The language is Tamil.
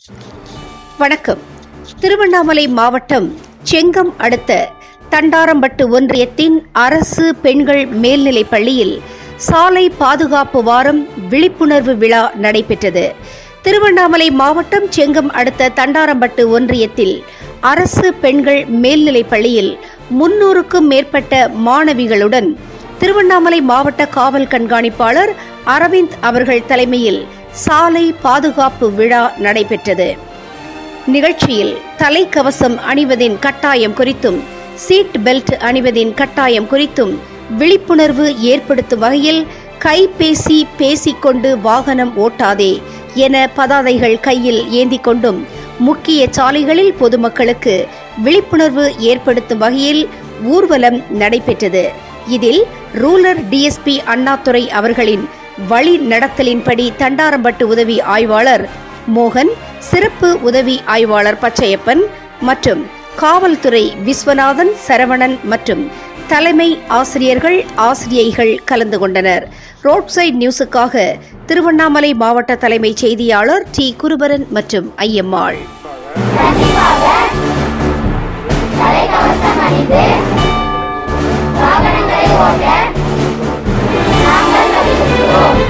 வணக்கம் திருவண்ணாமலை மாவட்டம் செங்கம் அடுத்த தண்டாரம்பட்டு ஒன்றியத்தின் அரசு பெண்கள் மேல்நிலைப் பள்ளியில் சாலை பாதுகாப்பு வாரம் விழிப்புணர்வு விழா நடைபெற்றது திருவண்ணாமலை மாவட்டம் செங்கம் அடுத்த தண்டாரம்பட்டு ஒன்றியத்தில் அரசு பெண்கள் மேல்நிலைப் பள்ளியில் முன்னூறுக்கும் மேற்பட்ட மாணவிகளுடன் திருவண்ணாமலை மாவட்ட காவல் கண்காணிப்பாளர் அரவிந்த் அவர்கள் தலைமையில் சாலை பாதுகாப்பு விழா நடைபெற்றது நிகழ்ச்சியில் தலைக்கவசம் அணிவதின் கட்டாயம் குறித்தும் சீட் பெல்ட் அணிவதின் கட்டாயம் குறித்தும் விழிப்புணர்வு ஏற்படுத்தும் வகையில் கைபேசி பேசிக்கொண்டு வாகனம் ஓட்டாதே என பதாதைகள் கையில் ஏந்தி கொண்டும் முக்கிய சாலைகளில் பொதுமக்களுக்கு விழிப்புணர்வு ஏற்படுத்தும் வகையில் ஊர்வலம் நடைபெற்றது இதில் ரூரல் டிஎஸ்பி அண்ணாதுரை அவர்களின் வழி நடத்தலின்படி தண்டாரம்பட்டு உதவி ஆய்வாளர் மோகன் சிறப்பு உதவி ஆய்வாளர் பச்சையப்பன் மற்றும் காவல்துறை விஸ்வநாதன் சரவணன் மற்றும் தலைமை ஆசிரியர்கள் ஆசிரியைகள் கலந்து கொண்டனர் ரோட் சைட் நியூஸுக்காக திருவண்ணாமலை மாவட்ட தலைமை செய்தியாளர் டி குருபரன் மற்றும் ஐயம்மாள் தலைக்கவசம் அணிந்து வாகனங்களை ஓட்ட நாங்கள் வலியுறுத்துவோம்